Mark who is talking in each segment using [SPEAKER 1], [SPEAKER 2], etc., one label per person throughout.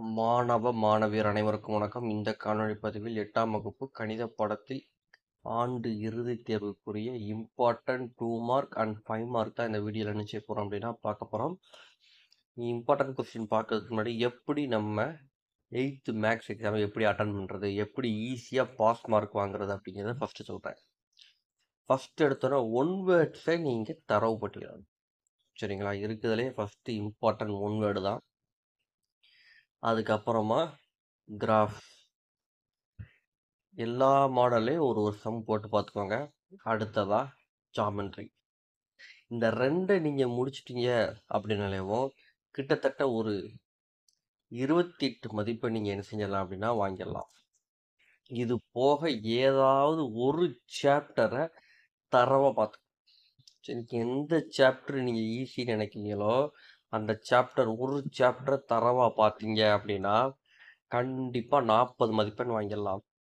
[SPEAKER 1] மாணவ, மாணவியர் அனைவருக்கும் வணக்கம். இந்த காணொளி பதிவில் 8ஆம் வகுப்பு கணித பாடத்தில் ஆண்டு இறுதித் தேர்வுக்குரிய இம்பார்ட்டன்ட் 2 மார்க் அண்ட் 5 மார்க் தான் இந்த வீடியோல என்ன செய்ய போறோம் அப்படின்னா பார்க்க போறோம். இம்பார்ட்டன்ட் கொஸ்டின் பார்க்கறதுக்கு முன்னாடி எப்படி நம்ம 8த் மேத்ஸ் எக்ஸாம எப்படி அட்டெண்ட் பண்றது? எப்படி ஈஸியா பாஸ் மார்க் வாங்குறது? அப்படிங்கிறத ஃபர்ஸ்ட் சொல்றேன். ஃபர்ஸ்ட் எடுத்தோனே ஒன் வேர்ட்ஸை நீங்க தரவு பட்டியலிடணும். சரிங்களா? இருக்கிறதுலயே ஃபர்ஸ்ட் இம்பார்ட்டன்ட் ஒன் வேர்டு தான். அதுக்கப்புறமா கிராஃப். எல்லா மாடல்லையும் ஒரு ஒரு சம் போட்டு பார்த்துக்கோங்க. அடுத்ததா ஜாமெட்ரி. இந்த 2 நீங்க முடிச்சிட்டீங்க அப்படின்னாலேவும் கிட்டத்தட்ட ஒரு 28 மதிப்பெண் நீங்க என்ன செஞ்சிடலாம் அப்படின்னா வாங்கிடலாம். இது போக ஏதாவது ஒரு சாப்டர தரவா பார்த்து சரி எந்த சாப்டர் நீங்க ஈஸின்னு நினைக்கிறீங்களோ அந்த சாப்டர் ஒரு சாப்டர தரவா பார்த்தீங்க அப்படின்னா கண்டிப்பா 40 மதிப்பெண் வாங்கிடலாம்.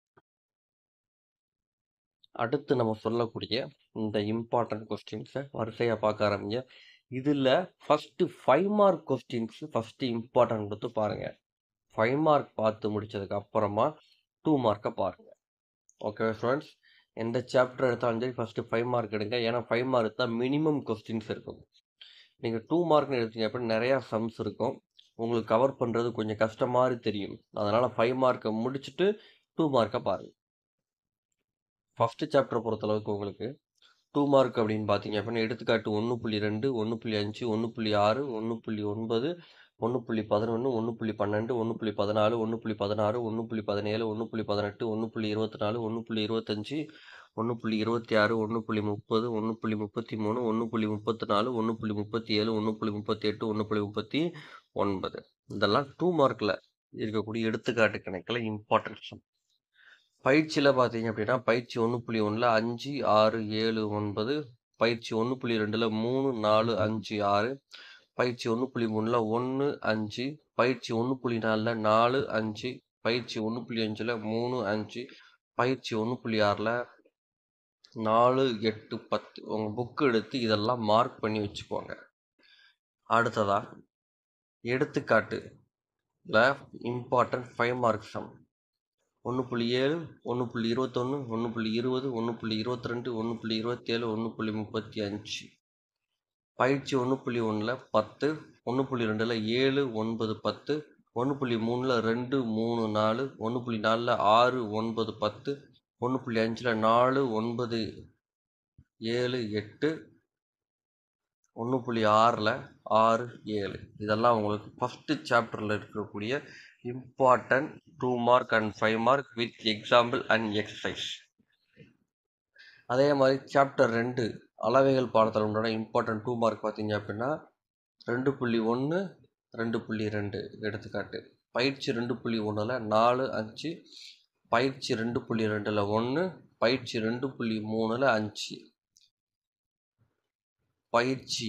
[SPEAKER 1] அடுத்து நம்ம சொல்லக்கூடிய இந்த இம்பார்ட்டன்ட் கொஸ்டின்ஸை வரிசையா பார்க்க ஆரம்பிங்க. இதுல first 5 mark questions first important கொடுத்து பாருங்க. 5 மார்க் பார்த்து முடிச்சதுக்கு அப்புறமா 2 மார்க்க பாருங்க. Okay students. எந்த சாப்டர் எடுத்தாலும் சரி ஃபர்ஸ்ட் 5 மார்க் எடுங்க. ஏன்னா 5 மார்க் தான் மினிமம் கொஸ்டின்ஸ் இருக்கும். நீங்க 2 மார்க்னு எடுத்தீங்க அப்படின்னா நிறைய சம்ஸ் இருக்கும். உங்களுக்கு கவர் பண்றது கொஞ்சம் கஷ்டம் மாதிரி தெரியும். அதனால 5 மார்க்க முடிச்சுட்டு 2 மார்க்க பாருங்க. ஃபர்ஸ்ட் சாப்டர் பொறுத்தளவுக்கு உங்களுக்கு 2 மார்க் அப்படின்னு பார்த்தீங்க அப்படின்னா எடுத்துக்காட்டு 1.2, 1.5, 1.6, 1.9, 1.11, 1.12, 1.14, 1.16, 1.17, 1.18, 1.24, 1.25, 1.26, 1.30, 1.33, 1.34, 1.37, 1.38, 1.39 இதெல்லாம் 2 மார்க்ல இருக்கக்கூடிய எடுத்துக்காட்டு கணக்குல இம்பார்ட்டன்ட் சம். பயிற்சியில பார்த்தீங்க அப்படின்னா பயிற்சி 1.1ல 5, 6, 7, 9 பயிற்சி 1.2ல 3, 4, 5, 6 பயிற்சி 1.3ல 1, 5 பயிற்சி 1.4ல 4, 5 பயிற்சி 1.5ல 3, 5 பயிற்சி 1.6ல 4, 8, 10 உங்க புக் எடுத்து இதெல்லாம் மார்க் பண்ணி வச்சுக்கோங்க. அடுத்ததா எடுத்துக்காட்டுல இம்பார்ட்டன்ட் 5 மார்க் சம் 1.7, 1.21, 1.20, 1.22, 1.27, 1.35 பயிற்சி 1.1ல 10, 1.2ல 7, 9, 10 1.3ல 2, 3, 4 1.4ல 6, 9, 10 1.5ல 4, 9, 7, 8 1.6ல 6, 7 இதெல்லாம் உங்களுக்கு ஃபர்ஸ்ட் சாப்டர்ல இருக்கக்கூடிய important 2 mark and 5 mark with example and exercise. அதே மாதிரி சாப்டர் 2 அளவைகள் பாடத்தில் உண்டான இம்பார்ட்டன்ட் 2 மார்க் பார்த்தீங்க அப்படின்னா 2.1, 2.2 எடுத்துக்காட்டு. பயிற்சி 2.1ல 4, 5 பயிற்சி 2.2ல 1 பயிற்சி 2.3ல 5 பயிற்சி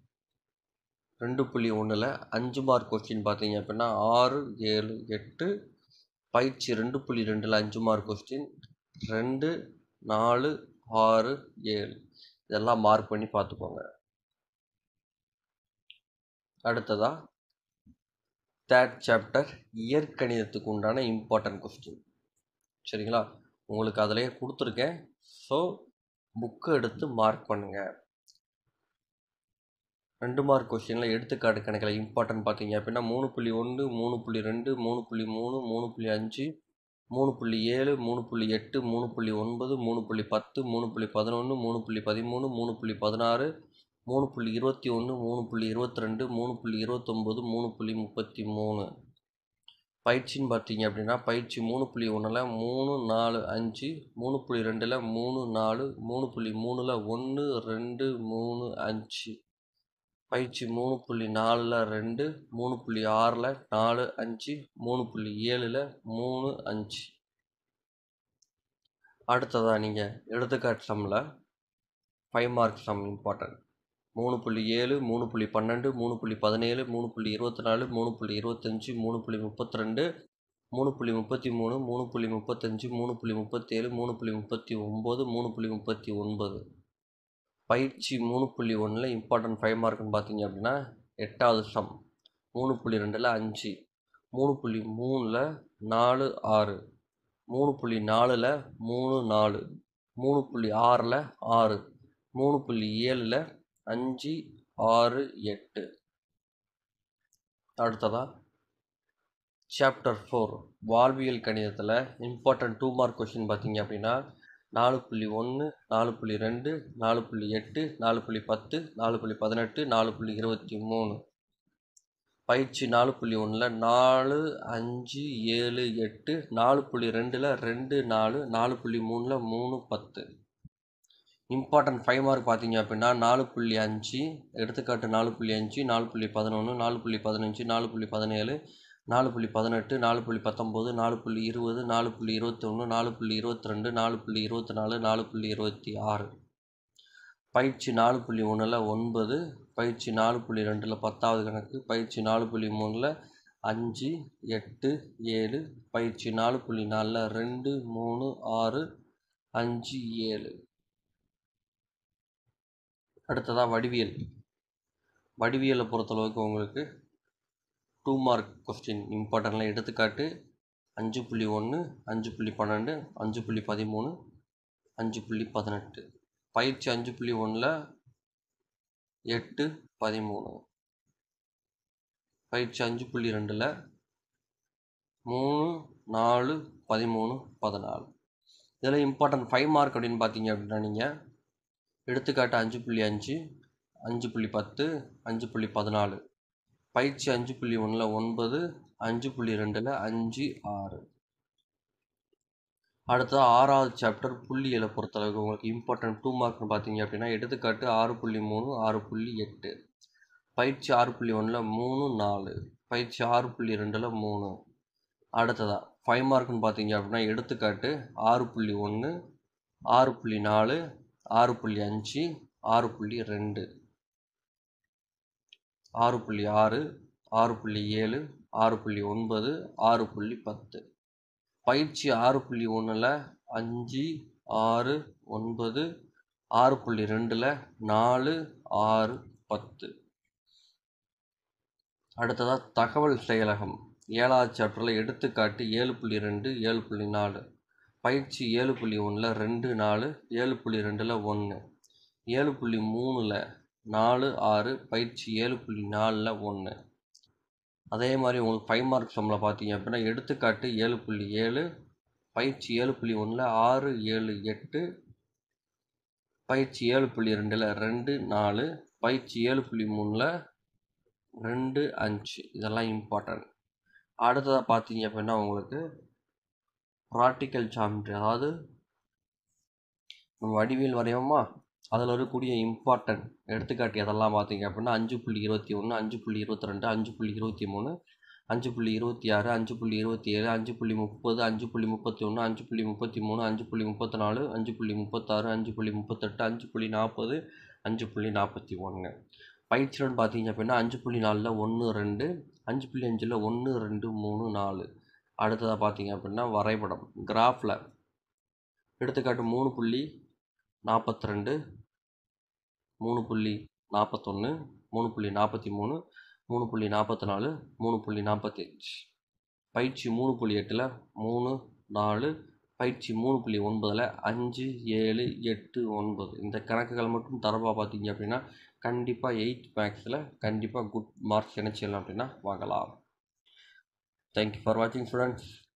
[SPEAKER 1] 2.1ல 5 மார்க் கொஸ்டின் பார்த்தீங்க அப்படின்னா 6, 7, 8 பயிற்சி 2.2ல 5 மார்க் கொஸ்டின் 2, 4, 6, 7 இதெல்லாம் மார்க் பண்ணி பார்த்துக்கோங்க. அடுத்ததா தேர்ட் சாப்டர் இயற்கணிதத்துக்கு உண்டான இம்பார்ட்டன்ட் கொஸ்டின். சரிங்களா? உங்களுக்கு அதிலேயே கொடுத்துருக்கேன். ஸோ புக்கை எடுத்து மார்க் பண்ணுங்க. 2 மார்க் கொஸ்டின்ல எடுத்துக்காட்டு கணக்குல இம்பார்ட்டன்ட் பார்த்தீங்க அப்படின்னா 3.1, 3.2, 3.3, 3.5 3.7, 3.8, 3.9, 3.10, 3.11, 3.13, 3.16, 3.21, 3.22, 3.29, 3.33 பயிற்சின்னு பார்த்தீங்க அப்படின்னா பயிற்சி 3.1ல 3, 4, 5 3.2ல 3, 4 3.3ல 1, 2, 3, 5 பயிற்சி 3.4ல 2 3.6ல 4, 5 3.7ல 3, 5 அடுத்ததா நீங்க எடுத்துக்காட்டு சம்ல 5 மார்க் சம் இம்பார்ட்டன்ட் 3.7, 3.12, 3.17, 3.24, 3.25, 3.32, 3.33, 3.35, 3.37, 3.39, 3.39 பயிற்சி 3.1ல இம்பார்ட்டன்ட் 5 மார்க்னு பார்த்தீங்க அப்படின்னா 8வது சம் 3.2ல 5 மூணு புள்ளி மூணில் நாலு ஆறு மூணு புள்ளி நாலில் மூணு நாலு மூணு புள்ளி ஆறில் ஆறு மூணு புள்ளி ஏழில் அஞ்சு ஆறு எட்டு அடுத்ததா சாப்டர் ஃபோர் வாழ்வியல் கணிதத்தில் இம்பார்ட்டன்ட் டூ மார்க் கொஷின் பார்த்தீங்க அப்படின்னா நாலு புள்ளி ஒன்று நாலு புள்ளி ரெண்டு நாலு புள்ளி எட்டு நாலு புள்ளி பத்து நாலு புள்ளி பதினெட்டு நாலு புள்ளி இருபத்தி மூணு பயிற்சி நாலு புள்ளி ஒன்றில் நாலு அஞ்சு ஏழு எட்டு நாலு புள்ளி ரெண்டில் ரெண்டு நாலு நாலு புள்ளி மூணில் மூணு பத்து இம்பார்ட்டன்ட் ஃபைவ் மார்க் பார்த்தீங்க அப்படின்னா நாலு புள்ளி அஞ்சு எடுத்துக்காட்டு நாலு புள்ளி அஞ்சு நாலு புள்ளி பதினொன்று நாலு புள்ளி பதினஞ்சு நாலு புள்ளி பதினேழு நாலு புள்ளி பதினெட்டு நாலு புள்ளி பத்தொம்போது நாலு புள்ளி இருபது நாலு புள்ளி இருபத்தொன்று நாலு புள்ளி இருபத்தி ரெண்டு நாலு புள்ளி இருபத்தி நாலு நாலு புள்ளி இருபத்தி ஆறு பயிற்சி நாலு புள்ளி ஒன்றில் ஒன்பது பயிற்சி நாலு புள்ளி ரெண்டில் பத்தாவது கணக்கு பயிற்சி நாலு புள்ளி மூணில் அஞ்சு எட்டு ஏழு பயிற்சி நாலு புள்ளி நாலில் ரெண்டு மூணு ஆறு அஞ்சு ஏழு அடுத்ததாக வடிவியல் வடிவியலை பொறுத்தளவுக்கு உங்களுக்கு டூ மார்க் கொஸ்டின் இம்பார்ட்டன்ட்லாம் எடுத்துக்காட்டு அஞ்சு புள்ளி ஒன்று அஞ்சு புள்ளி பன்னெண்டு அஞ்சு புள்ளி பதிமூணு அஞ்சு புள்ளி பதினெட்டு பயிற்சி அஞ்சு புள்ளி ஒன்றில் எட்டு பதிமூணு பயிற்சி அஞ்சு புள்ளி ரெண்டில் மூணு நாலு பதிமூணு பதினாலு இதில் இம்பார்ட்டன்ட் ஃபைவ் மார்க் அப்படின்னு பார்த்தீங்க அப்படின்னா நீங்கள் எடுத்துக்காட்டு அஞ்சு புள்ளி அஞ்சு அஞ்சு புள்ளி பத்து அஞ்சு புள்ளி பதினாலு பயிற்சி அஞ்சு புள்ளி ஒன்றில் ஒன்பது அஞ்சு புள்ளி ரெண்டில் அஞ்சு ஆறு அடுத்தது ஆறாவது சாப்டர் புள்ளியலை பொறுத்தளவுக்கு உங்களுக்கு இம்பார்ட்டன்ட் டூ மார்க்னு பார்த்தீங்க அப்படின்னா எடுத்துக்காட்டு ஆறு புள்ளி மூணு ஆறு புள்ளி எட்டு பயிற்சி ஆறு புள்ளி ஒன்றில் மூணு நாலு பயிற்சி ஆறு புள்ளி ரெண்டில் மூணு அடுத்ததா ஃபைவ் மார்க்னு பார்த்தீங்க அப்படின்னா எடுத்துக்காட்டு ஆறு புள்ளி ஒன்று ஆறு புள்ளி நாலு ஆறு புள்ளி அஞ்சு ஆறு புள்ளி ரெண்டு ஆறு புள்ளி ஆறு ஆறு புள்ளி ஏழு ஆறு புள்ளி ஒன்பது ஆறு புள்ளி பத்து பயிற்சி ஆறு புள்ளி ஒன்றில் அஞ்சு ஆறு ஒன்பது ஆறு புள்ளி ரெண்டில் நாலு ஆறு பத்து அடுத்ததாக தகவல் செயலகம் ஏழாவது சாப்டரில் எடுத்துக்காட்டு ஏழு புள்ளி ரெண்டு ஏழு புள்ளி நாலு பயிற்சி ஏழு புள்ளி ஒன்றில் ரெண்டு நாலு ஏழு புள்ளி ரெண்டில் ஒன்று ஏழு புள்ளி மூணில் நாலு ஆறு பயிற்சி ஏழு புள்ளி நாலில் ஒன்று அதே மாதிரி உங்களுக்கு ஃபைவ் மார்க் சம்மில் பார்த்தீங்க அப்படின்னா எடுத்துக்காட்டு ஏழு புள்ளி ஏழு பயிற்சி ஏழு புள்ளி ஒன்றில் ஆறு ஏழு எட்டு பயிற்சி ஏழு புள்ளி ரெண்டில் ரெண்டு நாலு பயிற்சி ஏழு புள்ளி மூணில் ரெண்டு அஞ்சு இதெல்லாம் இம்பார்ட்டன்ட் அடுத்ததாக பார்த்தீங்க அப்படின்னா உங்களுக்கு ப்ராக்டிக்கல் ஜாமெட்ரி அதாவது நம்ம வடிவியல் வரையோமா அதில் இருக்கக்கூடிய இம்பார்ட்டன்ட் எடுத்துக்காட்டு எதெல்லாம் பார்த்தீங்க அப்படின்னா அஞ்சு புள்ளி இருபத்தி ஒன்று அஞ்சு புள்ளி இருபத்தி ரெண்டு அஞ்சு புள்ளி இருபத்தி மூணு அஞ்சு புள்ளி இருபத்தி ஆறு அஞ்சு புள்ளி இருபத்தி ஏழு அஞ்சு புள்ளி முப்பது அஞ்சு புள்ளி முப்பத்தி ஒன்று அஞ்சு புள்ளி முப்பத்தி மூணு அஞ்சு புள்ளி முப்பத்தி நாலு அஞ்சு புள்ளி முப்பத்தாறு அஞ்சு புள்ளி முப்பத்தெட்டு அஞ்சு புள்ளி நாற்பது அஞ்சு புள்ளி நாற்பத்தி ஒன்று பயிற்சின்னு பார்த்தீங்க அப்படின்னா அஞ்சு புள்ளி நாலில் ஒன்று ரெண்டு அஞ்சு புள்ளி அஞ்சில் ஒன்று ரெண்டு மூணு நாலு அடுத்ததாக பார்த்தீங்க அப்படின்னா வரைபடம் கிராஃபில் எடுத்துக்காட்டு மூணு புள்ளி நாற்பத்தி ரெண்டு மூணு புள்ளி நாற்பத்தொன்று மூணு புள்ளி நாற்பத்தி மூணு மூணு புள்ளி நாற்பத்தி நாலு மூணு புள்ளி நாற்பத்தி அஞ்சு பயிற்சி மூணு புள்ளி எட்டில் மூணு நாலு பயிற்சி மூணு புள்ளி ஒன்பதில் அஞ்சு ஏழு எட்டு ஒன்பது இந்த கணக்குகள் மட்டும் தரவாக பார்த்தீங்க அப்படின்னா கண்டிப்பாக எயித் மேக்ஸில் கண்டிப்பாக குட் மார்க்ஸ் என்ன செய்யலாம் அப்படின்னா வாங்கலாம் தேங்க்யூ ஃபார் வாட்சிங் ஸ்டூடெண்ட்ஸ்